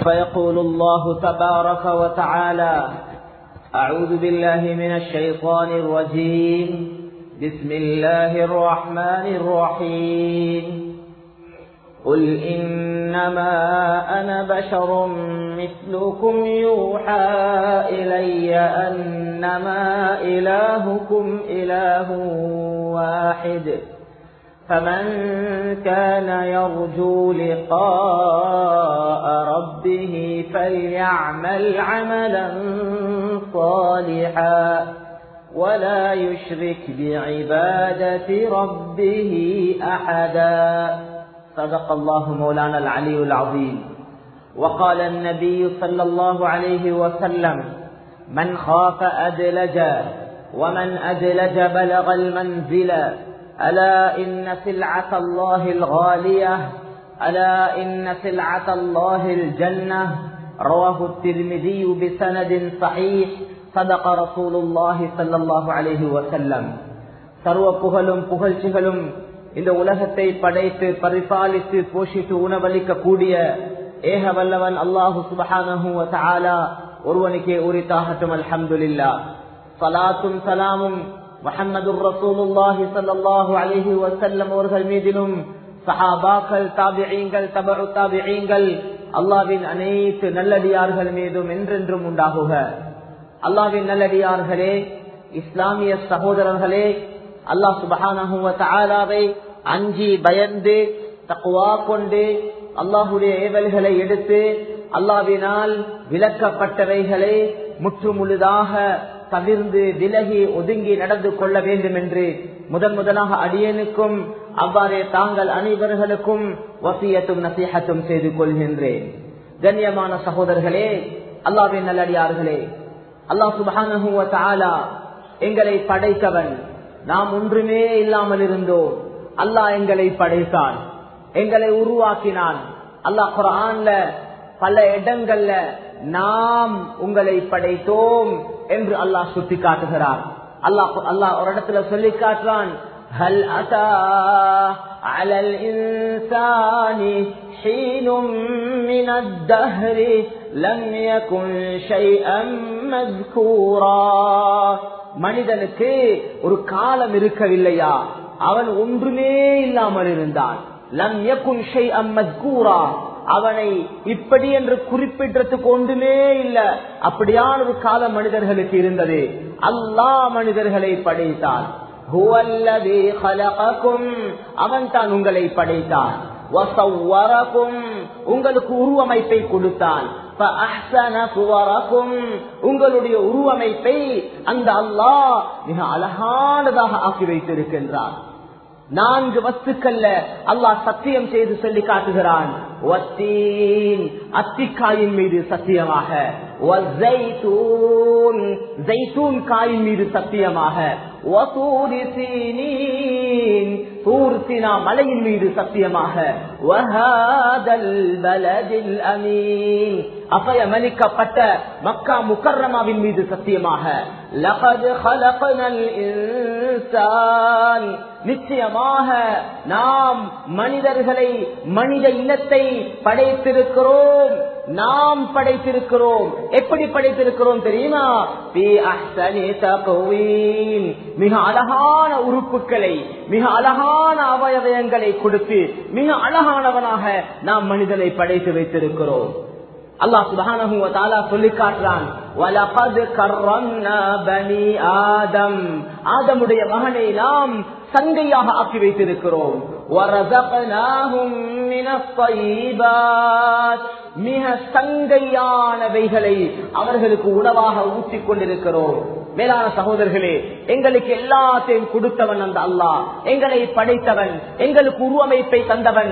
فيقول الله تبارك وتعالى أعوذ بالله من الشيطان الرجيم بسم الله الرحمن الرحيم قل إنما أنا بشر مثلكم يوحى إلي أنما إلهكم إله واحد فمن كان يرجو لقاء ربه فليعمل عملا صالحا ولا يشرك بعبادة ربه أحدا صدق الله مولانا العلي العظيم وقال النبي صلى الله عليه وسلم من خاف أدلج ومن أدلج بلغ المنزل ألا إن سلعة الله الغالية ألا إن سلعة الله الجنة رواه الترمذي بسند صحيح صدق رسول الله صلى الله عليه وسلم சர்வ புகழும் புகழ்ச்சிகளும் இந்த உலகத்தை படைத்து பரிபாலித்து போஷித்து உணவளிக்க கூடிய ஏக வல்லவன் அல்லாஹு சுபஹானஹு வதஆலா ஒருவனுக்கே உரித்தாகட்டும் அல்ஹம்துலில்லா சலாத்தும் சலாமும் முஹம்மது ரசூலுல்லாஹி ஸல்லல்லாஹு அலைஹி வஸல்லம் அவர்கள் மீதிலும் சஹாபாக்கள் தாபிஈங்கள் தபஉ தாபிஈங்கள் அல்லாஹ்வின் அனைத்து நல்லடியார்கள் மீதும் என்றென்றும் உண்டாகுக அல்லாஹ்வின் நல்லடியார்களே இஸ்லாமிய சகோதரர்களே அல்லாஹ் சுபஹானஹு வதஆலாவை அஞ்சி பயந்து தக்குவா கொண்டு அல்லாஹுடைய ஏவல்களை எடுத்து அல்லாவினால் விளக்கப்பட்டவைகளை முற்றுமுழுதாக தவிர்ந்து விலகி ஒதுங்கி நடந்து கொள்ள வேண்டும் என்று முதன் முதலாக அடியனுக்கும் அவ்வாறே தாங்கள் அனைவர்களுக்கும் வசியத்தும் நசீகத்தும் செய்து கொள்கின்றேன் கண்ணியமான சகோதரர்களே அல்லாவின் நல்லடியார்களே அல்லாஹ் சுபானு எங்களை படைத்தவன் நாம் ஒன்றுமே இல்லாமல் இருந்தோம் அல்லாஹ் எங்களை படைத்தான் எங்களை உருவாக்கினான் அல்லாஹ் குரான்ல பல இடங்கள்ல நாம் உங்களை படைத்தோம் என்று அல்லாஹ் சுட்டி காட்டுகிறார் அல்லாஹ் அல்லாஹ் ஒரு இடத்துல சொல்லி காட்டுறான் هل أتى على الإنسان حين من الدهر لم يكن شيئا مذكورا மனிதனுக்கு ஒரு காலம் இருக்கவில்லையா அவன் ஒன்றுமே இல்லாமல் இருந்தான் லம் யகுன் ஷைஅம் மஸ்கூரா அவனை இப்படி என்று குறிப்பிட்டதுக்கு ஒன்றுமே இல்ல அப்படியான ஒரு காலம் மனிதர்களுக்கு இருந்தது அல்லாஹ் மனிதர்களை படைத்தான் அவன் தான் உங்களை படைத்தான் உங்களுக்கு உருவமைப்பை கொடுத்தான் உங்களுடைய உருவமைப்பை அந்த அல்லாஹ் மிக அழகானதாக ஆக்கி வைத்திருக்கின்றான் நான்கு வஸ்துக்கள்ல அல்லாஹ் சத்தியம் செய்து சொல்லி காட்டுகிறான் அத்திக்காயின் மீது சத்தியமாக காயின் மீது சத்தியமாக மலையின் மீது சத்தியமாக அபயமளிக்கப்பட்ட மக்கா முக்கர்ரமாவின் மீது சத்தியமாக நிச்சயமாக நாம் மனிதர்களை மனித இனத்தை படைத்திருக்கிறோம் நாம் படைத்திருக்கிறோம் எப்படி படைத்திருக்கிறோம் தெரியுமா மிக அழகான உறுப்புகளை மிக அழகான அவயவயங்களை கொடுத்து மிக அழகானவனாக நாம் மனிதனை படைத்து வைத்திருக்கிறோம் அல்லாஹ் சுபஹானஹு வ தஆலா சொல்லி காட்டுறான் வலகத் கர்ரம்னா பனி ஆதம் ஆதமுடைய மகனை நாம் சங்கையாக ஆக்கி வைத்திருக்கிறோம் வரஸக்னாஹும் மினஸ் தையிபாத் மிக சங்கையானவைகளை அவர்களுக்கு உணவாக ஊற்றிக் கொண்டிருக்கிறோம் மேலான சகோதரர்களே எங்களுக்கு எல்லாத்தையும் கொடுத்தவன் அந்த அல்லாஹ் எங்களை படைத்தவன் எங்களுக்கு உருவமைப்பை தந்தவன்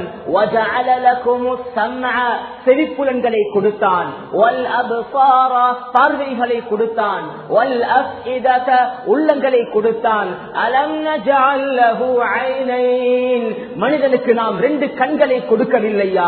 செவிப்புலன்களை கொடுத்தான் பார்வைகளை கொடுத்தான் உள்ளங்களை கொடுத்தான் மனிதனுக்கு நாம் ரெண்டு கண்களை கொடுக்கவில்லையா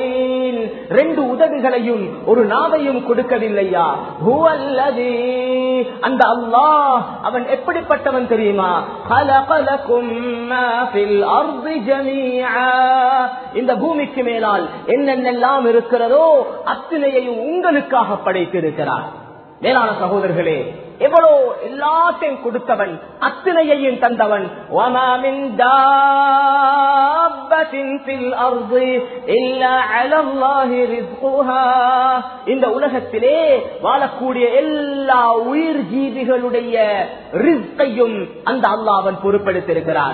ரெண்டு உதவிகளையும் ஒரு நாவையும் கொடுக்கவில்லையா அந்த அல்லாஹ் அவன் எப்படிப்பட்டவன் தெரியுமா خَلَقَ لَكُم مَّا فِي الْأَرْضِ جَمِيعًا இந்த பூமிக்கு மேலால் என்னென்னெல்லாம் இருக்கிறதோ அத்தனையையும் உங்களுக்காக படைத்திருக்கிறார் மேலான சகோதரர்களே எவ்வளோ எல்லாத்தையும் கொடுத்தவன் அத்தனையையும் தந்தவன் وَمَا مِن دَابَّةٍ فِي الْأَرْضِ إِلَّا عَلَى اللَّهِ رِزْقُهَا இந்த உலகத்திலே வாழக்கூடிய எல்லா உயிர் ஜீவிகளுடைய ரிஸ்கையும் அந்த அல்லாஹ் அவன் பொறுப்பெடுத்திருக்கிறான்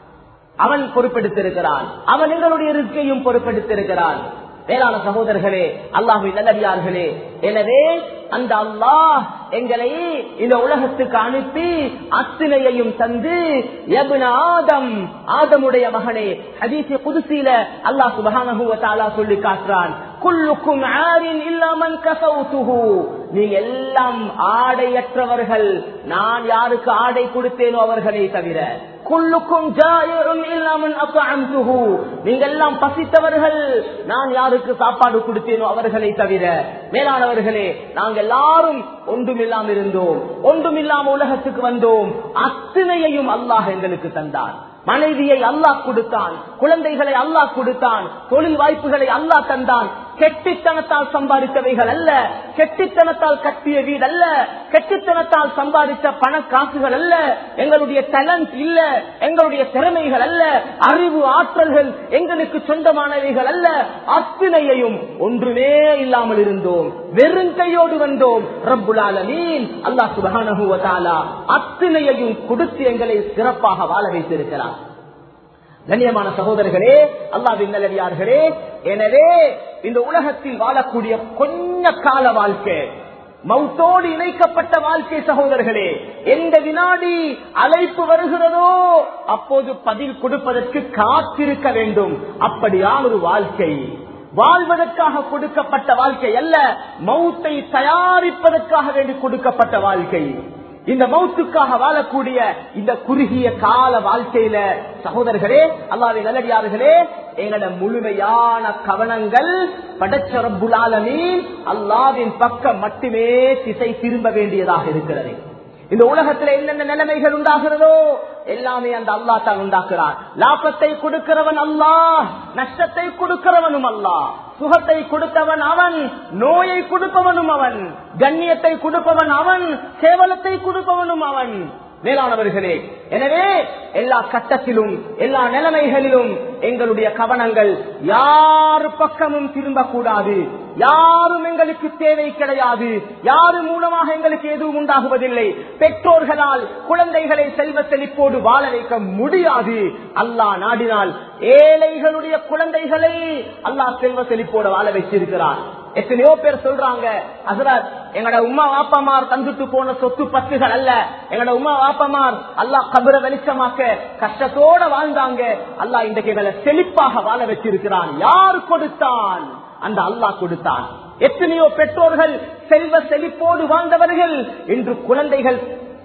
அவன் பொறுப்பெடுத்திருக்கிறான் அவன் எங்களுடைய ரிஸ்கையும் பொறுப்பெடுத்திருக்கிறான் வேளாண் சகோதரர்களே அல்லாஹின் நல்லடியார்களே எனவே அந்த அல்லாஹ் எங்களை இந்த உலகத்துக்கு அனுப்பி அத்தனையையும் தந்து எபுன ஆதம் ஆதமுடைய மகனே ஹதீசி புதுசீல அல்லாஹ் சுபஹானஹு சொல்லி காட்டுறான் குல்லுக்கும் ஆரின் இல்லாமன் கசவுத்துஹு நீங்க எல்லாம் ஆடையற்றவர்கள் நான் யாருக்கு ஆடை கொடுத்தேனோ அவர்களை தவிர குல்லுக்கும் ஜாயிரும் இல்லாமன் அப்அம்துஹு நீங்க எல்லாம் பசித்தவர்கள் நான் யாருக்கு சாப்பாடு கொடுத்தேனோ அவர்களை தவிர மேலானவர்களே நாங்கள் எல்லாரும் ஒன்றுமில்லாம இருந்தோம் ஒன்றுமில்லாம உலகத்துக்கு வந்தோம் அத்தனையையும் அல்லாஹ் எங்களுக்கு தந்தான் மனைவியை அல்லாஹ் கொடுத்தான் குழந்தைகளை அல்லாஹ் கொடுத்தான் தொழில் வாய்ப்புகளை அல்லாஹ் தந்தான் கெட்டித்தனத்தால் சம்பாதித்தவைகள் அல்ல கெட்டித்தனத்தால் கட்டிய வீடு அல்ல கெட்டித்தனத்தால் சம்பாதித்த பண காசுகள் அல்ல எங்களுடைய டேலண்ட் இல்ல எங்களுடைய திறமைகள் அல்ல அறிவு ஆற்றல்கள் எங்களுக்கு சொந்தமானவைகள் அல்ல அத்தனையையும் ஒன்றுமே இல்லாமல் இருந்தோம் வெறுங்கையோடு வந்தோம் ரப்புலாலமீன் அல்லாஹ் சுபஹானஹு வ தஆலா அத்தனையையும் கொடுத்து எங்களை சிறப்பாக வாழ வைத்திருக்கிறார் கண்ணியமான சகோதரர்களே அல்லாவின் நல்லடியார்களே எனவே இந்த உலகத்தில் வாழக்கூடிய கொஞ்ச கால வாழ்க்கை மௌத்தோடு இணைக்கப்பட்ட வாழ்க்கை சகோதரர்களே எந்த வினாடி அழைப்பு வருகிறதோ அப்போது பதில் கொடுப்பதற்கு காத்திருக்க வேண்டும் அப்படியான ஒரு வாழ்க்கை வாழ்வதற்காக கொடுக்கப்பட்ட வாழ்க்கை அல்ல மௌத்தை தயாரிப்பதற்காக வேண்டி கொடுக்கப்பட்ட வாழ்க்கை இந்த மௌத்துக்காக வாழக்கூடிய இந்த குறுகிய கால வாழ்க்கையில சகோதரர்களே அல்லாவின் நல்லடியார்களே எங்களோட முழுமையான கவனங்கள் படைச்ச ரப்புல் ஆலமீன் அல்லாவின் பக்கம் மட்டுமே திசை திரும்ப வேண்டியதாக இருக்கிறது இந்த உலகத்துல என்னென்ன நிலைமைகள் உண்டாகிறதோ எல்லாமே அந்த அல்லா தான் உண்டாக்குறார் லாபத்தை கொடுக்கிறவன் அல்லாஹ் நஷ்டத்தை கொடுக்கிறவனும் அல்லாஹ் சுகத்தை கொடுத்தவன் அவன் நோயை கொடுப்பவனும் அவன் கண்ணியத்தை கொடுப்பவன் அவன் கேவலத்தை கொடுப்பவனும் அவன் மேலானவர்களே எனவே எல்லா கட்டத்திலும் எல்லா நிலைமைகளிலும் எங்களுடைய கவனங்கள் யார் பக்கமும் திரும்பக்கூடாது யாரும் எங்களுக்கு தேவை கிடையாது யாரு மூலமாக எங்களுக்கு எதுவும் உண்டாகுவதில்லை பெற்றோர்களால் குழந்தைகளை செல்வ செழிப்போடு வாழ வைக்க முடியாது அல்லாஹ் நாடினால் ஏழைகளுடைய குழந்தைகளை அல்லாஹ் செல்வ செழிப்போடு வாழ வச்சிருக்கிறார் எத்தனையோ பேர் சொல்றாங்க அசரத் எங்கட உமா வாப்பமார் தந்துட்டு போன சொத்து பத்துகள் அல்ல எங்கட உமா வாப்பமார் அல்லாஹ் கபர வெளிச்சமாக்க கஷ்டத்தோட வாழ்ந்தாங்க அல்லாஹ் இன்றைக்கு எங்களை செழிப்பாக வாழ வச்சிருக்கிறான் யார் கொடுத்தான் அந்த அல்லாஹ் கொடுத்தான் எத்தனையோ பெற்றோர்கள் செல்வ செழிப்போடு வாழ்ந்தவர்கள் இன்று குழந்தைகள்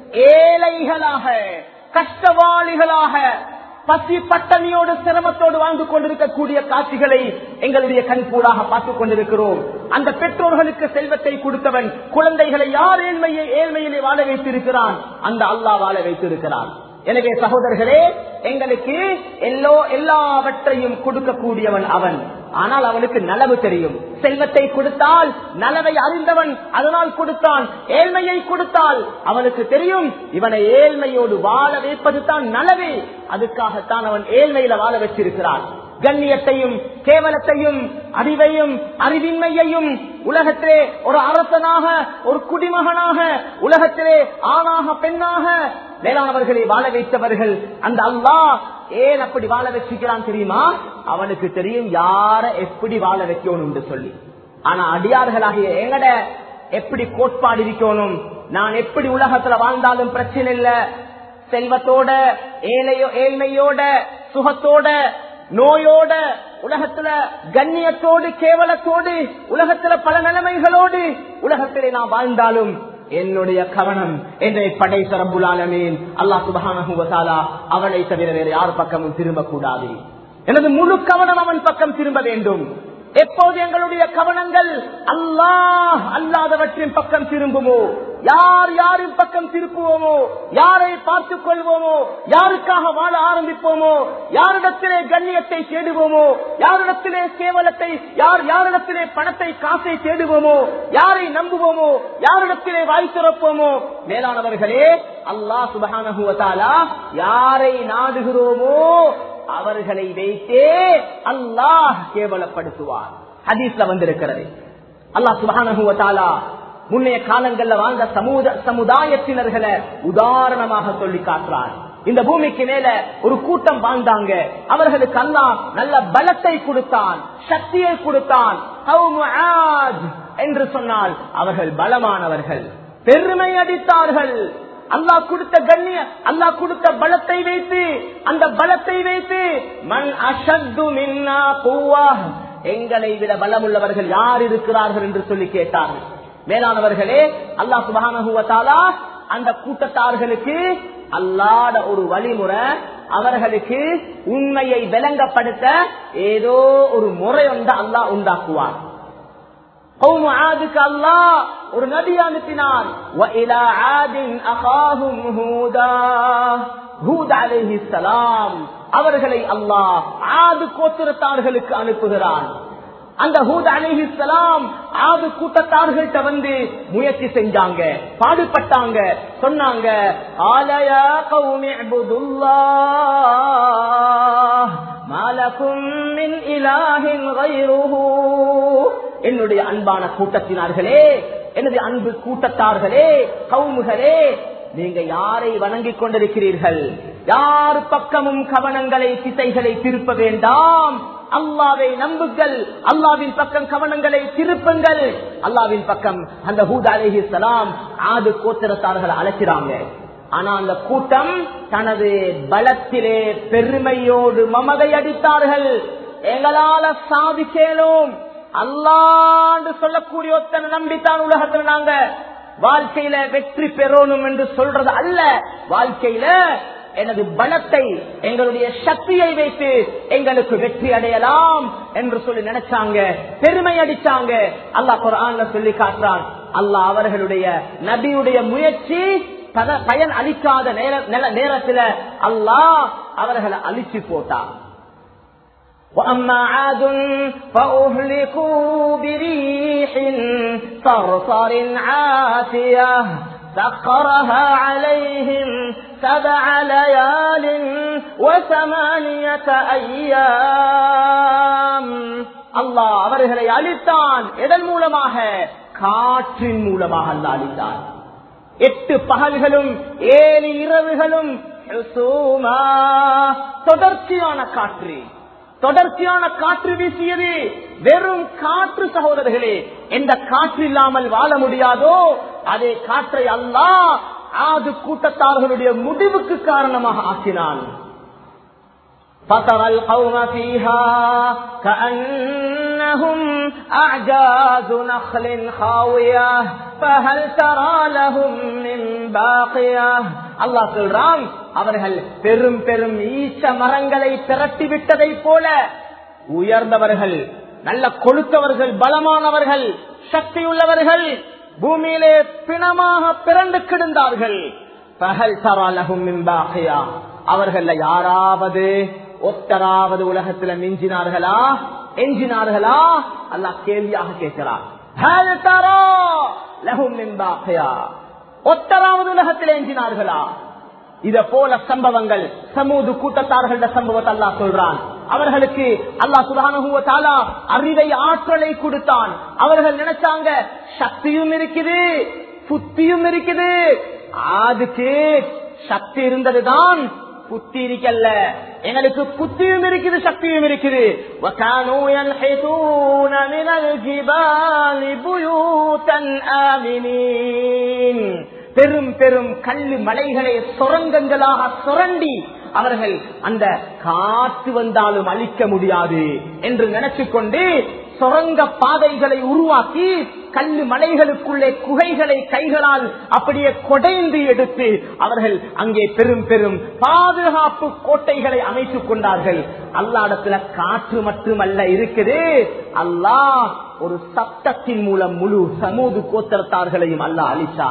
ஏழைகளாக கஷ்டவாளிகளாக பசி பட்டணியோடு சிரமத்தோடு வாழ்ந்து கொண்டிருக்கக்கூடிய காட்சிகளை எங்களுடைய கண்கூடாக பார்த்துக் கொண்டிருக்கிறோம் அந்த பெற்றோர்களுக்கு செல்வத்தை கொடுத்தவன் குழந்தைகளை யார் ஏழ்மையை ஏழ்மையிலே வாழ வைத்திருக்கிறான் அந்த அல்லாஹ் வாழ வைத்திருக்கிறான் எனவே சகோதரர்களே எங்களுக்கு எல்லோ எல்லாவற்றையும் கொடுக்கக்கூடியவன் அவன் ஆனால் அவனுக்கு நலவு தெரியும் செல்வத்தை கொடுத்தால் நலவை அறிந்தவன் அதனால் கொடுத்தான் ஏழ்மையை கொடுத்தால் அவனுக்கு தெரியும் இவனை ஏழ்மையோடு வாழ வைப்பது தான் நலவே அதுக்காகத்தான் அவன் ஏழ்மையில வாழ வச்சிருக்கிறான் கண்ணியத்தையும் கேவலத்தையும் அறிவையும் அறிவின்மையையும் உலகத்திலே ஒரு அரசனாக ஒரு குடிமகனாக உலகத்திலே ஆணாக பெண்ணாக வேளாணவர்களை வாழ வைத்தவர்கள் அந்த அல்லாஹ் ஏன் அப்படி வாழ வச்சுக்கிறான் தெரியுமா அவனுக்கு தெரியும் யார எப்படி வாழ வைக்கணும் என்று சொல்லி ஆனா அடியார்களாகிய எங்கட எப்படி கோட்பாடு இருக்கணும் நான் எப்படி உலகத்துல வாழ்ந்தாலும் பிரச்சனை இல்ல செல்வத்தோட ஏழையோ ஏழ்மையோட சுகத்தோட நோயோட உலகத்துல கண்ணியத்தோடு கேவலத்தோடு உலகத்துல பல நிலைமைகளோடு உலகத்திலே நான் வாழ்ந்தாலும் என்னுடைய கவனம் என்னை படைத்த ரப்புலாலமீன் அல்லாஹ் சுபஹானஹுவசாலா அவனை தவிர வேறு யார் பக்கமும் திரும்பக்கூடாது எனது முழு கவனம் அவன் பக்கம் திரும்ப வேண்டும் எப்போது எங்களுடைய கவனங்கள் அல்லாஹ் அல்லாதவற்றின் பக்கம் திரும்புமோ யார் யாரின் பக்கம் திருப்புவோமோ யாரை பார்த்துக் கொள்வோமோ யாருக்காக வாழ ஆரம்பிப்போமோ யாரிடத்திலே கண்ணியத்தை தேடுவோமோ யாரிடத்திலே கேவலத்தை யார் யாரிடத்திலே பணத்தை காசை தேடுவோமோ யாரை நம்புவோமோ யாரிடத்திலே வாய் திறப்போமோ மேலானவர்களே அல்லாஹ் சுபகானகுவத்தாலா யாரை நாடுகிறோமோ அவர்களை வைத்தே அல்லாஹ் கேவலப்படுத்துவார் ஹதீஸ்ல வந்திருக்கிறது அல்லாஹ் சுபகானகுவத்தாலா முன்னைய காலங்கள்ல வாழ்ந்த சமூக சமுதாயத்தினர்களை உதாரணமாக சொல்லி காட்டுறார் இந்த பூமிக்கு மேல ஒரு கூட்டம் வாழ்ந்தாங்க அவர்களுக்கு அல்லா நல்ல பலத்தை கொடுத்தான் சக்தியை கொடுத்தான் என்று சொன்னால் அவர்கள் பலமானவர்கள் பெருமை அடித்தார்கள் அல்லாஹ் கொடுத்த கண்ணிய அல்லாஹ் கொடுத்த பலத்தை வைத்து அந்த பலத்தை வைத்து மண் அசத்து மின்னா பூவா எங்களை விட பலமுள்ளவர்கள் யார் இருக்கிறார்கள் என்று சொல்லி கேட்டார்கள் மேலானவர்களே அல்லாஹ் சுபானகுவத்தாலா அந்த கூட்டத்தார்களுக்கு அல்லாத ஒரு வழிமுறை அவர்களுக்கு உண்மையை விளங்கப்படுத்த ஏதோ ஒரு முறை ஒன்று அல்லாஹ் உண்டாக்குவார் ஆதுக்கு அல்லாஹ் ஒரு நபி அனுப்பினான் அவர்களை அல்லாஹ் ஆது கோத்திரத்தார்களுக்கு அனுப்புகிறான் அந்த ஹூத் அலிஹிஸ்லாம் ஆது கூட்டத்தார்கள்ட்ட வந்து முயற்சி செஞ்சாங்க பாடுபட்டாங்க சொன்னாங்க ஆலய கௌமி என்னுடைய அன்பான கூட்டத்தினார்களே எனது அன்பு கூட்டத்தார்களே கவுமுகளே நீங்க யாரை வணங்கிக் கொண்டிருக்கிறீர்கள் யார் பக்கமும் கவனங்களை திசைகளை திருப்ப வேண்டாம் அல்லாவை நம்புங்கள் அல்லாவின் பக்கம் கவனங்களை திருப்புங்கள் அல்லாவின் பக்கம் அந்த ஹூத் அலேஹி சலாம் ஆது கோத்திரத்தார்கள் அழைக்கிறாங்க ஆனா அந்த கூட்டம் தனது பலத்திலே பெருமையோடு மமதை அடித்தார்கள் எங்களால சாதிக்கலும் அல்லாண்டு சொல்லக்கூடிய ஒத்தனை நம்பித்தான் உலகத்துல நாங்க வாழ்க்கையில வெற்றி பெறணும் என்று சொல்றது அல்ல வாழ்க்கையில எனது பலத்தை எங்களுடைய சக்தியை வைத்து எங்களுக்கு வெற்றி அடையலாம் என்று சொல்லி நினைச்சாங்க பெருமை அடிச்சாங்க அல்லாஹ் குரான்ல சொல்லி காட்டுறான் அல்லாஹ் அவர்களுடைய நபியுடைய முயற்சி பயன் அளிக்காத நேரத்துல அல்லாஹ் அவர்களை அழிச்சு போட்டான் وأما عاد فأهلكوا بريح صرصر عاتية سخرها عليهم سبع ليال وثمانية أيام அல்லாஹ் அவர்களை அழித்தான் எதன் மூலமாக காற்றின் மூலமாக அல்ல அழித்தான் எட்டு பகல்களும் ஏழு இரவுகளும் தொடர்ச்சியான காற்று தொடர்ச்சியான காற்று வீசியது வெறும் காற்று சகோதரர்களே எந்த காற்று இல்லாமல் வாழ முடியாதோ அதே காற்றை அல்லா ஆது கூட்டத்தார்களுடைய முடிவுக்கு காரணமாக ஆக்கினான் فترى القوم فيها كأنهم أعجاز نخل خاوية فهل ترى لهم من باقية அல்லாஹ் சொல்றான் அவர்கள் பெரும் பெரும் ஈச்ச மரங்களை திரட்டி விட்டதை போல உயர்ந்தவர்கள் நல்ல கொழுத்தவர்கள் பலமானவர்கள் சக்தியுள்ளவர்கள் பூமியிலே பிணமாக பிறந்து கிடந்தார்கள் பகல் தராலகும் அவர்கள் யாராவது ஒத்தராவது உலகத்துல மிஞ்சினார்களா எஞ்சினார்களா அல்லாஹ் கேள்வியாக கேட்கிறார் ஒத்தராவது உலகத்தில் எஞ்சினார்களா இத போல சம்பவங்கள் சமூது கூட்டத்தார்கள சம்பவத்தை அல்லா சொல்றான் அவர்களுக்கு அல்லா சுதானுவத்தாலா அறிவை ஆற்றலை கொடுத்தான் அவர்கள் நினைச்சாங்க சக்தியும் இருக்குது புத்தியும் இருக்குது அதுக்கு சக்தி இருந்ததுதான் புத்தி இருக்கல்ல எங்களுக்கு புத்தியும் இருக்குது சக்தியும் இருக்குது பெரும் பெரும் கல்லு மலைகளை சுரங்கங்களாக சுரண்டி அவர்கள் அந்த காற்று வந்தாலும் அழிக்க முடியாது என்று நினைச்சுக் கொண்டு சுரங்க பாதைகளை உருவாக்கி கல்லு மலைகளுக்குள்ளே குகைகளை கைகளால் அப்படியே கொடைந்து எடுத்து அவர்கள் அங்கே பெரும் பெரும் பாதுகாப்பு கோட்டைகளை அமைத்துக் கொண்டார்கள் அல்லாடத்துல காற்று மட்டுமல்ல இருக்குது அல்லாஹ் ஒரு சட்டத்தின் மூலம் முழு சமூது கோத்திரத்தார்களையும் அல்லாஹ் அளித்தார்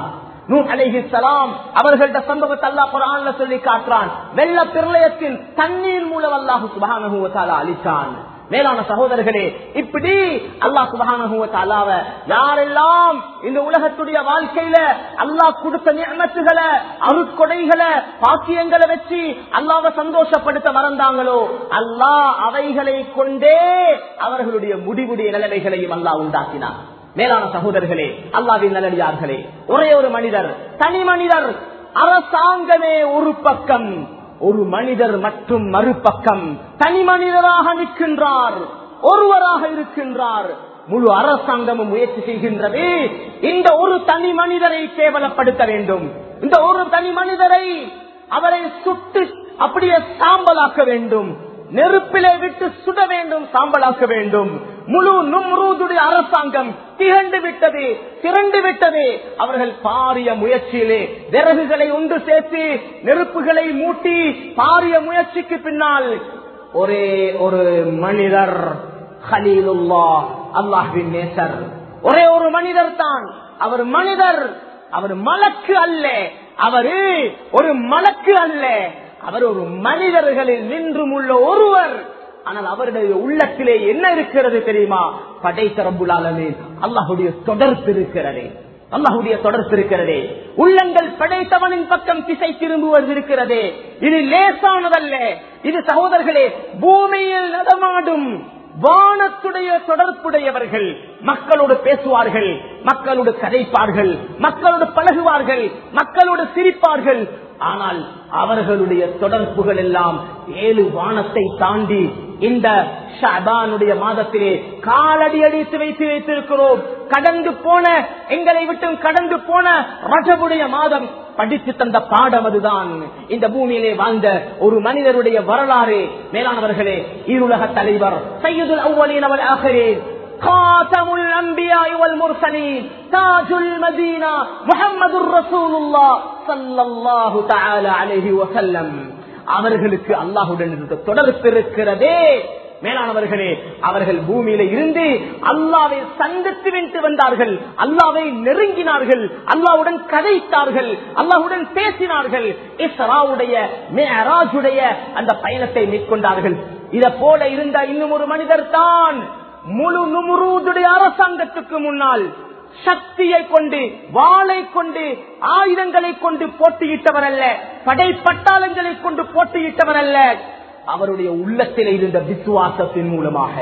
நூன் அலைஹிஸ்ஸலாம் அவர்கள்ட்ட சம்பவத்தை அல்லாஹ் குர்ஆன்ல சொல்லி காட்டுறான் வெள்ள பிரளயத்தின் தண்ணீர் மூலம் அல்லாஹ் சுப்ஹானஹு வ தஆலா அளித்தான் மேலான சகோதரர்களே இப்படி அல்லாஹ் சுபஹானஹு வ தஆலாவ யாரெல்லாம் இந்த உலகத்துடைய வாழ்க்கையில அல்லாஹ் கொடுத்த நியமத்துகளை அருட்கொடைகளை பாக்கியங்களை வச்சு அல்லாஹ்வை சந்தோஷப்படுத்த மறந்தாங்களோ அல்லாஹ் அவைகளை கொண்டே அவர்களுடைய முடிவுடைய நிலைமைகளையும் அல்லாஹ் உண்டாக்கினார் மேலான சகோதரர்களே அல்லாவின் நல்லடியார்களே ஒரே ஒரு மனிதர் தனி மனிதர் அரசாங்கமே ஒரு பக்கம் ஒரு மனிதர் மற்றும் மறுபக்கம் தனி மனிதராக நிற்கின்றார் ஒருவராக இருக்கின்றார் முழு அரசாங்கமும் முயற்சி செய்கின்றது இந்த ஒரு தனி மனிதரை கேவலப்படுத்த வேண்டும் இந்த ஒரு தனி மனிதரை அவரை சுட்டு அப்படியே சாம்பலாக்க வேண்டும் நெருப்பிலே விட்டு சுட வேண்டும் சாம்பலாக்க வேண்டும் முழு நும்ரூதுடைய அரசாங்கம் திகண்டு விட்டது திரண்டு விட்டது அவர்கள் பாரிய முயற்சியிலே விறகுகளை ஒன்று சேர்த்து நெருப்புகளை மூட்டி பாரிய முயற்சிக்கு பின்னால் ஒரே ஒரு மனிதர் ஹலீலுல்லா அல்லாஹ்வின் நேசர் ஒரே ஒரு மனிதர் தான் அவர் மனிதர் அவர் மலக்கு அல்ல அவரு ஒரு மலக்கு அல்ல அவர் ஒரு மனிதர்களில் நின்றும் உள்ள ஒருவர் ஆனால் அவருடைய உள்ளத்திலே என்ன இருக்கிறது தெரியுமா படைத்த ரப்புலாலமே அல்லாஹுடைய தொடர்பு இருக்கிறது அல்லாஹுடைய தொடர்பு இருக்கிறதே உள்ளங்கள் படைத்தவனின் பக்கம் திசை திரும்புவது இருக்கிறதே இது லேசானதல்ல இது சகோதரர்களே பூமியில் நடமாடும் வானத்துடைய தொடர்புடையவர்கள் மக்களோடு பேசுவார்கள் மக்களோடு கதைப்பார்கள் மக்களோடு பழகுவார்கள் மக்களோடு சிரிப்பார்கள் ஆனால் அவர்களுடைய தொடர்புகள் எல்லாம் ஏழு வானத்தை தாண்டி இந்த ஷாபானுடைய மாதத்திலே காலடி அடித்து வைத்து வைத்திருக்கிறோம் கடந்து போன எங்களை விட்டு கடந்து போன ரஜபுடைய மாதம் படித்து தந்த பாடம் அதுதான் இந்த பூமியிலே வாழ்ந்த ஒரு மனிதருடைய வரலாறு மேலானவர்களே ஈருலக தலைவர் சையதுல் அவ்வளீன் அவள் ஆகிறேன் خاتم الأنبياء والمرسلين تاج المدينة محمد رسول الله صلى الله تعالى عليه وسلم அவர்களுக்கு அல்லாஹுடன் இருந்த தொடர்பு இருக்கிறதே மேலானவர்களே அவர்கள் பூமியில இருந்து அல்லாவை சந்தித்து விட்டு வந்தார்கள் அல்லாவை நெருங்கினார்கள் அல்லாவுடன் கதைத்தார்கள் அல்லாஹுடன் பேசினார்கள் இஸ்ராவுடைய மேராஜுடைய அந்த பயணத்தை மேற்கொண்டார்கள் இத போல இருந்த இன்னும் ஒரு மனிதர் தான் முழு நுமுருடைய அரசாங்கத்துக்கு முன்னால் சக்தியை கொண்டு வாளை கொண்டு ஆயுதங்களை கொண்டு போட்டியிட்டவர் அல்ல படைப்பட்டாளங்களை கொண்டு போட்டியிட்டவர் அல்ல அவருடைய உள்ளத்தில் இருந்த விசுவாசத்தின் மூலமாக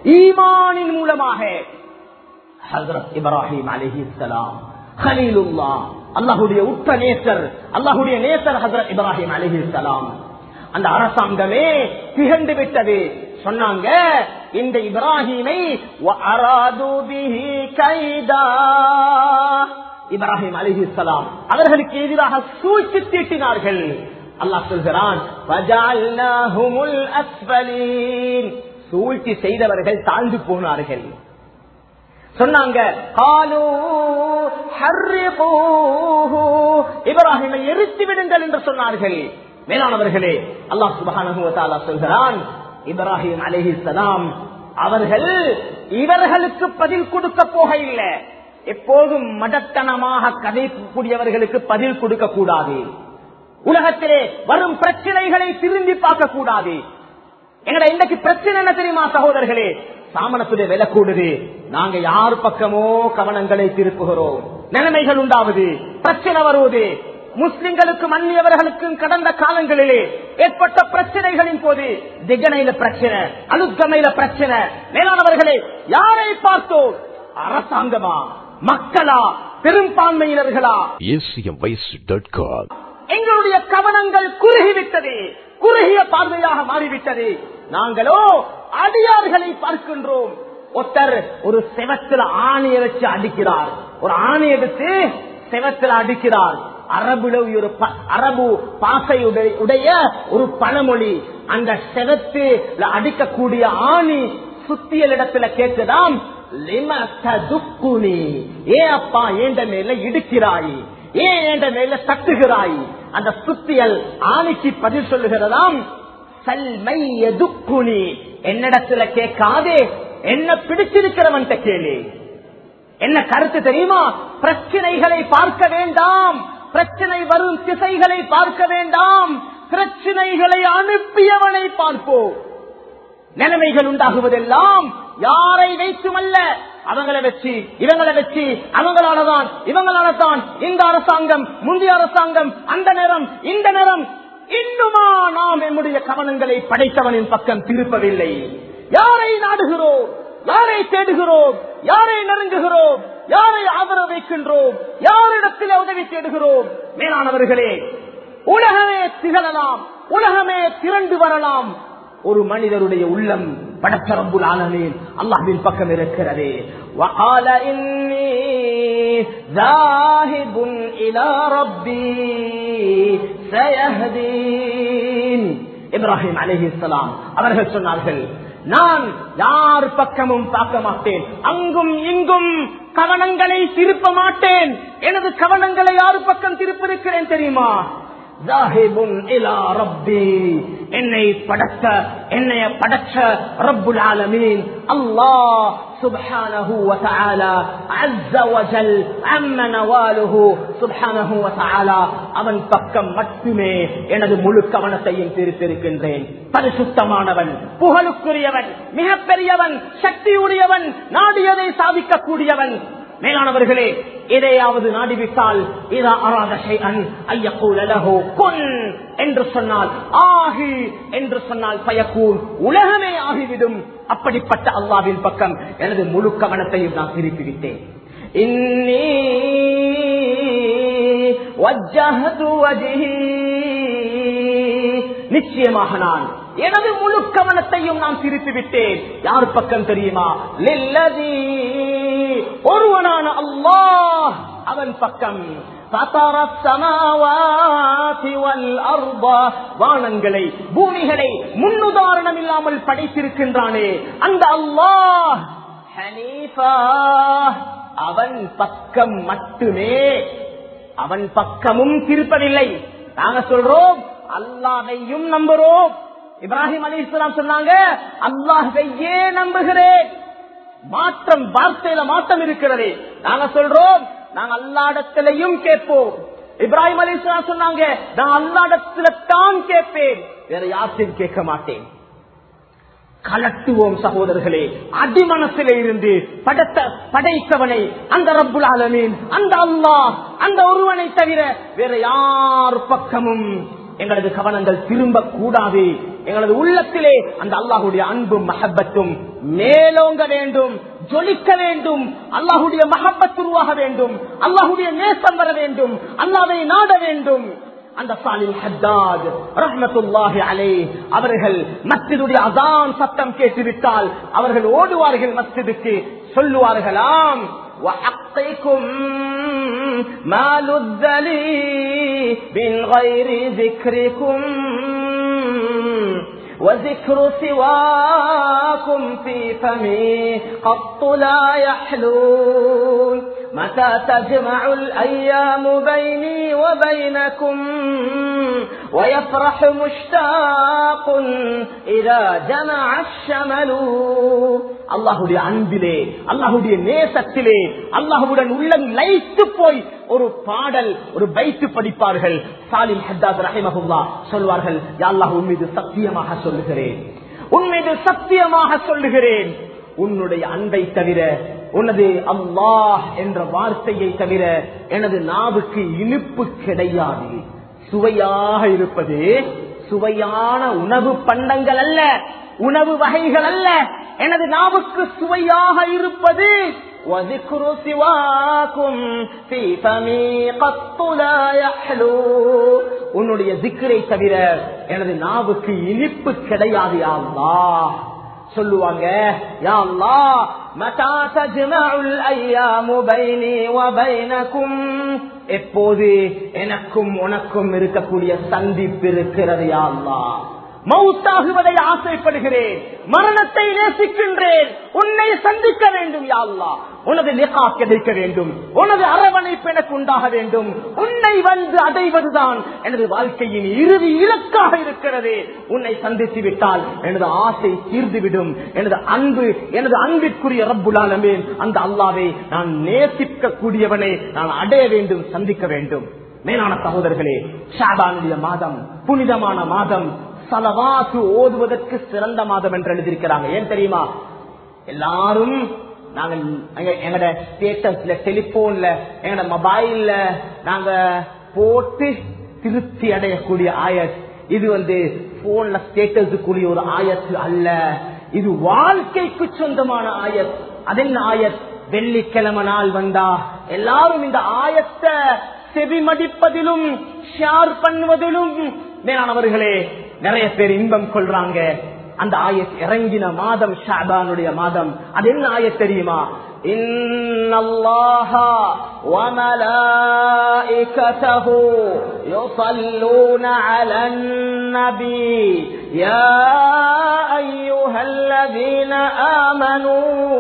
ஈமானின் மூலமாக ஹசரத் இப்ராஹிம் அலிஹிஸ்லாம் ஹலீலுல்லா அல்லாஹுடைய உற்ற நேசர் அல்லாஹுடைய நேசர் ஹசரத் இப்ராஹிம் அலிஹிஸ்லாம் அந்த அரசாங்கமே திகண்டு விட்டது சொன்னாங்க இந்த இப்ராஹிமை இப்ராஹிம் அலிஹிஸ்லாம் அவர்களுக்கு எதிராக சூழ்ச்சி தீட்டினார்கள் அல்லாஹ் சொல்கிறான் சூழ்ச்சி செய்தவர்கள் தாழ்ந்து போனார்கள் சொன்னாங்க இப்ராஹிமை எரித்து விடுங்கள் என்று சொன்னார்கள் மேலானவர்களே அல்லாஹ் சுபகான சொல்கிறான் இப்ராஹிம் அலஹி சலாம் அவர்கள் இவர்களுக்கு பதில் கொடுக்க போக இல்லை எப்போதும் மடத்தனமாக கதைக்கூடியவர்களுக்கு பதில் கொடுக்க கூடாது உலகத்திலே வரும் பிரச்சனைகளை திரும்பி பார்க்க கூடாது எங்கட இன்றைக்கு பிரச்சனை என்ன தெரியுமா சகோதரர்களே சாமனத்துடைய விலை கூடுது நாங்க யார் பக்கமோ கவனங்களை திருப்புகிறோம் நிலைமைகள் உண்டாவது பிரச்சனை வருவது முஸ்லிம்களுக்கும் அந்நியவர்களுக்கும் கடந்த காலங்களிலே ஏற்பட்ட பிரச்சனைகளின் போது திகனையில பிரச்சனை அலுக்கமையில பிரச்சனை மேலானவர்களே யாரை பார்த்தோம் அரசாங்கமா மக்களா பெரும்பான்மையினர்களா acmvoice.com எங்களுடைய கவனங்கள் குறுகிவிட்டது குறுகிய பார்வையாக மாறிவிட்டது நாங்களோ அடியார்களை பார்க்கின்றோம் ஒருத்தர் ஒரு செவத்துல ஆணையை வச்சு அடிக்கிறார் ஒரு ஆணை எடுத்து செவத்துல அடிக்கிறார் அரபுல ஒரு ப- அரபு பாசையுடைய உடைய ஒரு பழமொழி அந்த செவத்துல அடிக்கக்கூடிய ஆணி சுத்தியல் இடத்துல கேட்குதாம் "லிம ததுக்குனி?" ஏன் அப்பா ஏண்ட மேல இடிக்கிறாய் ஏன் ஏண்ட மேல தட்டுகிறாய் அந்த சுத்தியல் ஆணிக்கு பதில் சொல்லுகிறதாம் சல்மை எதுக்குனி என்னிடத்துல கேட்காதே என்ன பிடிச்சிருக்கிறவன் கேளு என்ன கருத்து தெரியுமா பிரச்சனைகளை பார்க்க வேண்டாம் பிரச்சனை வரும் திசைகளை பார்க்க வேண்டாம் பிரச்சனைகளை அனுப்பியவனை பார்ப்போம் நிலைமைகள் உண்டாகுவதெல்லாம் யாரை வைத்துமல்ல அவங்களை வச்சு இவங்களை வச்சு அவங்களாலதான் இவங்களாலதான் இந்த அரசாங்கம் முந்தைய அரசாங்கம் அந்த நேரம் இந்த நேரம் இன்னுமா நாம் நம்முடைய கவனங்களை படைத்தவனின் பக்கம் திருப்பவில்லை யாரை நாடுகிறோம் யாரை தேடுகிறோம் யாரை நெருங்குகிறோம் யாரை ஆதரவு வைக்கின்றோம் யாரிடத்தில் உதவி தேடுகிறோம் மேலானவர்களே உலகமே திகழலாம் உலகமே திரண்டு வரலாம் ஒரு மனிதருடைய உள்ளம் படச்சரம்புல் ஆலமீன் அல்லாஹ்வின் பக்கம் இருக்கிறது وقال إني ذاهب إلى ربي سيهدين இப்ராஹிம் அலைஹிஸ்ஸலாம் அவர்கள் சொன்னார்கள் நான் யார் பக்கமும் பார்க்க மாட்டேன் அங்கும் இங்கும் கவனங்களை திருப்ப மாட்டேன் எனது கவனங்களை யார் பக்கம் திருப்பிருக்கிறேன் தெரியுமா ஜாஹிபுன் இலா ரப்பி என்னை படைத்த என்னைய படைச்ச ரப்புல் ஆலமீன் அல்லாஹ் சுப்ஹானஹு வ தஆலா அஸ்ஸ வ ஜல் அம்ம நவாலுஹு சுப்ஹானஹு வ தஆலா அவன் பக்கம் மட்டுமே எனது முழு கவனத்தையும் திருத்திருக்கின்றேன் பரிசுத்தமானவன் புகழுக்குரியவன் மிகப்பெரியவன் சக்தியுடையவன் நாடியதை சாதிக்கக்கூடியவன் மேலானவர்களே எதையாவது நாடிவிட்டால் இதா அராத ஷைஅன் ஐயக்கூல லஹு குன் என்று சொன்னால் ஆகி என்று சொன்னால் பயக்கூன் உலகமே ஆகிவிடும் அப்படிப்பட்ட அல்லாவின் பக்கம் எனது முழு கவனத்தையும் நான் திருப்பி விட்டேன் இன்னி வஜ்ஜஹது வஜ்ஹி நிச்சயமாக நான் எனது முழு கவனத்தையும் நான் திருப்பி விட்டேன் யார் பக்கம் தெரியுமா லில்லதி ஒருவனான அல்லாஹ் அவன் பக்கம் فطر السماوات والأرض வானங்களை பூமிகளை முன்னுதாரணம் இல்லாமல் படைத்திருக்கின்றானே அந்த அல்லாஹ் ஹனீஃபா அவன் பக்கம் மட்டுமே அவன் பக்கமும் திருப்பதில்லை நாங்க சொல்றோம் அல்லாஹையும் நம்புறோம் இப்ராஹிம் அலி இஸ்லாம் சொன்னாங்க அல்லாஹையே நம்புகிறேன் மாற்றம் வார்த்தையில மாற்றம் இருக்கிறது நாங்க சொல்றோம் நாங்க அல்லாடத்திலையும் கேட்போம் இப்ராஹிம் அலி இஸ்லாம் சொன்னாங்க நான் அல்லாடத்துல தான் கேட்பேன் வேற யார்த்தையும் கேட்க மாட்டேன் கலட்டுவோம் சகோதரர்களே அடிமனத்திலே இருந்து படத்த படைத்தவனை அந்த ரப்புல் ஆலமீன் அந்த அல்லாஹ் அந்த ஒருவனை தவிர வேற யார் பக்கமும் எங்களது கவனங்கள் திரும்ப கூடாது எங்களது உள்ளத்திலே அந்த அல்லாஹுடைய அன்பும் மஹப்பத்தும் மேலோங்க வேண்டும் ஜொலிக்க வேண்டும் அல்லாஹுடைய மஹப்பத் உருவாக வேண்டும் அல்லாஹுடைய நேசம் வர வேண்டும் அல்லாவை நாட வேண்டும் அந்த சாலில் ஹத்தாத் ரஹ்மத்துல்லாஹி அலை அவர்கள் மஸ்ஜிதுடைய அதான் சத்தம் கேட்டுவிட்டால் அவர்கள் ஓடுவார்கள் மஸ்ஜிதுக்கு சொல்லுவார்களாம் وحقكم ما لذ لي من غير ذكركم وذكر سواكم في فمي قط لا يحلون متى تجمع الأيام بيني وبينكم ويفرح مشتاق إذا جمع الشمل அல்லாஹுடைய அன்பிலே அல்லாஹுடைய நேசத்திலே அல்லாஹுடன் உள்ளம் லைத்து போய் ஒரு பாடல் ஒரு பைத்து படிப்பார்கள் சாலிம் ஹத்தாத் ரஹிமஹுல்லா சொல்வார்கள் அல்லாஹ் உன் மீது சத்தியமாக சொல்லுகிறேன் உன் மீது சத்தியமாக சொல்லுகிறேன் உன்னுடைய அன்பை தவிர உனது அல்லாஹ் என்ற வார்த்தையை தவிர எனது நாவுக்கு இனிப்பு கிடையாது சுவையாக இருப்பது சுவையான உணவு பண்டங்கள் அல்ல உணவு வகைகள் அல்ல எனது நாவுக்கு சுவையாக இருப்பது وذكر سواكم في فمي قط لا يحلو உன்னுடைய திக்கரை தவிர எனது நாவுக்கு இனிப்பு கிடையாது யா அல்லாஹ் சொல்லுவாங்க யா அல்லாஹ் மதா தஜ்மஉல் அய்யாமு பைனி வ பைனகும் எப்போது எனக்கும் உனக்கும் இருக்கக்கூடிய சந்திப்பு இருக்கிறது யா அல்லாஹ் மவுத்தாகுவதை ஆசைப்படுகிறேன் மரணத்தை நேசிக்கின்றேன் உன்னை சந்திக்க வேண்டும் யா அல்லாஹ் உனது லிகா கிடைக்க வேண்டும் உனது அரவணை அரவணைப்பு எனக்கு உண்டாக வேண்டும் உன்னை வந்து அடைவதுதான் எனது வாழ்க்கையின் இறுதி இலக்காக இருக்கிறது உன்னை சந்தித்து விட்டால் எனது ஆசை தீர்ந்துவிடும் எனது அன்பு எனது அன்பிற்குரிய ரப்புலாலமே அந்த அல்லாவை நான் நேசிக்க கூடியவனை நான் அடைய வேண்டும் சந்திக்க வேண்டும் மேலான சகோதரர்களே ஷாபானுடைய மாதம் புனிதமான மாதம் சலவாத்து ஓதுவதற்கு சிறந்த மாதம் என்று எழுதியிருக்கிறாங்க ஏன் தெரியுமா எல்லாரும் நாங்க எங்க- எங்கட ஸ்டேட்டஸ்ல டெலிபோன்ல எங்கட மொபைல்ல நாங்க போட்டு திருப்தி அடையக்கூடிய ஆயத் இது வந்து போன்ல ஸ்டேட்டஸுக்குரிய ஒரு ஆயத்து அல்ல இது வாழ்க்கைக்கு சொந்தமான ஆயத் அதென்ன ஆயத் வெள்ளிக்கிழமை நாள் வந்தா எல்லாரும் இந்த ஆயத்தை செவிமடிப்பதிலும் ஷேர் பண்ணுவதிலும் மேலானவர்களே நிறைய பேர் இன்பம் கொள்றாங்க அந்த ஆயத் இறங்கின மாதம் ஷாபானுடைய மாதம் அது என்ன ஆயத் தெரியுமா إن الله وملائكته يصلون على النبي يا أيها الذين آمنوا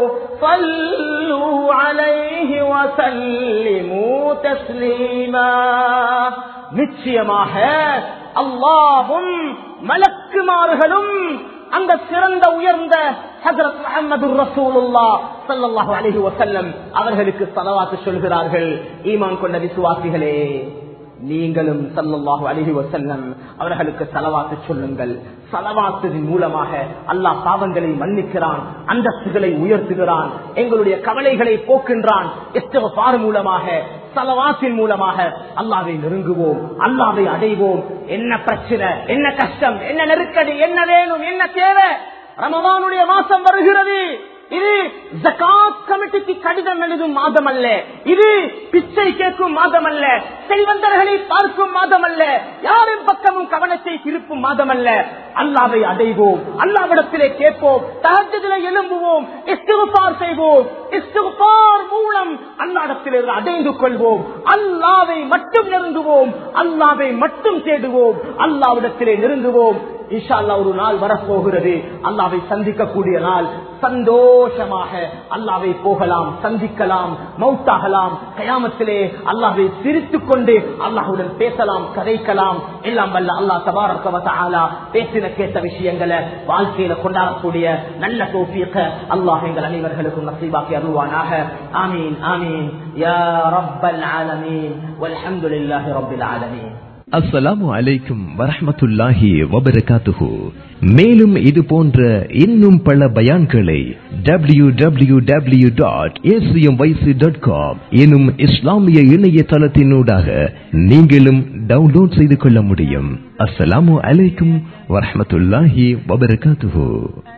صلوا عليه وسلموا تسليما நிச்சயமாக அல்லாஹும் மலக்குமார்களும் அந்த சிறந்த உயர்ந்த ஹஜரத் முஹம்மது ரசூலுல்லா ஸல்லல்லாஹு அலைஹி வஸல்லம் அவர்களுக்கு ஸலவாத்து சொல்கிறார்கள் ஈமான் கொண்ட விசுவாசிகளே நீங்களும் ஸல்லல்லாஹு அலைஹி வஸல்லம் அவர்களுக்கு ஸலவாத்து சொல்லுங்கள் ஸலவாத்தின் மூலமாக அல்லாஹ் பாவங்களை மன்னிக்கிறான் அந்தஸ்துகளை உயர்த்துகிறான் எங்களுடைய கவலைகளை போக்கின்றான் இஸ்திக்ஃபார் மூலமாக சலவாத்தின் மூலமாக அல்லாவை நெருங்குவோம் அல்லாவை அடைவோம் என்ன பிரச்சனை என்ன கஷ்டம் என்ன நெருக்கடி என்ன வேணும் என்ன தேவை ரமதானுடைய மாசம் வருகிறது இது ஜகாத் கமிட்டிக்கு கடிதம் எழுதும் மாதம் அல்ல இது பிச்சை கேட்கும் மாதம் அல்ல செல்வந்தர்களை பார்க்கும் மாதம் அல்ல யாரின் பக்கமும் கவனத்தை திருப்பும் மாதம் அல்ல அல்லாவை அடைவோம் அல்லாவிடத்திலே கேட்போம் தகஜத்திலே எழும்புவோம் இஸ்திகுபார் செய்வோம் இஸ்திகுபார் மூலம் அல்லாடத்திலே அடைந்து கொள்வோம் அல்லாவை மட்டும் நெருங்குவோம் அல்லாவை மட்டும் தேடுவோம் அல்லாவிடத்திலே நெருங்குவோம் இன்ஷா அல்லாஹ் ஒரு நாள் வரப்போகிறது அல்லாவை சந்திக்கக்கூடிய நாள் சந்தோஷமாக அல்லாவை போகலாம் சந்திக்கலாம் மௌத்தாகலாம் கயாமத்திலே அல்லாவை சிரித்துக் கொண்டு அல்லாஹுடன் பேசலாம் கதைக்கலாம் எல்லாம் வல்ல அல்லாஹ் தபாரக்கவத்தாலா பேசின கேட்ட விஷயங்களை வாழ்க்கையில கொண்டாடக்கூடிய நல்ல தோப்பியக்க அல்லாஹ் எங்கள் அனைவர்களுக்கும் நசீபாக்கி அருள்வானாக ஆமீன் ஆமீன் யா ரப்பல் ஆலமீன் வல்ஹம்துலில்லாஹி ரப்பில் ஆலமீன் அஸ்ஸலாமு அலைக்கும் வரஹ்மத்துல்லாஹி வபரகாத்துஹு மேலும் இது போன்ற இன்னும் பல பயான்களை W W W dot dot com எனும் இஸ்லாமிய இணையதளத்தினூடாக நீங்களும் டவுன்லோட் செய்து கொள்ள முடியும் அஸ்ஸலாமு அலைக்கும் வரஹ்மத்துல்லாஹி வபரகாத்துஹு